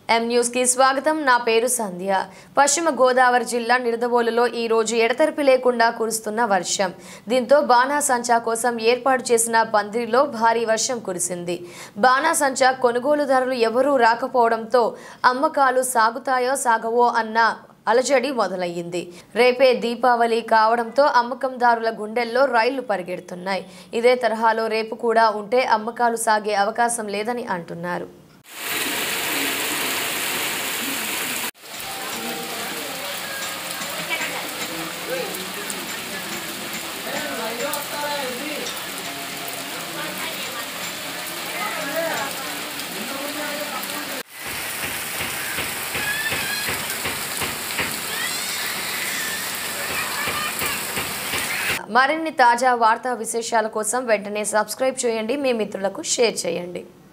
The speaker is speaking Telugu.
ఎం న్యూస్ కి స్వాగతం నా పేరు సంధ్య పశ్చిమ గోదావరి జిల్లా నిడదవోలులో ఈ రోజు ఎడతెరిపి లేకుండా కురుస్తున్న వర్షం దీంతో బాణాసంచా కోసం ఏర్పాటు చేసిన పందిరిలో భారీ వర్షం కురిసింది బాణాసంచా కొనుగోలుదారులు ఎవరూ రాకపోవడంతో అమ్మకాలు సాగుతాయో సాగవో అన్న అలజడి మొదలయ్యింది రేపే దీపావళి కావడంతో అమ్మకందారుల గుండెల్లో రైళ్లు పరిగెడుతున్నాయి ఇదే తరహాలో రేపు కూడా ఉంటే అమ్మకాలు సాగే అవకాశం లేదని అంటున్నారు మరిన్ని తాజా వార్తా విశేషాల కోసం వెంటనే సబ్స్క్రైబ్ చేయండి మీ మిత్రులకు షేర్ చేయండి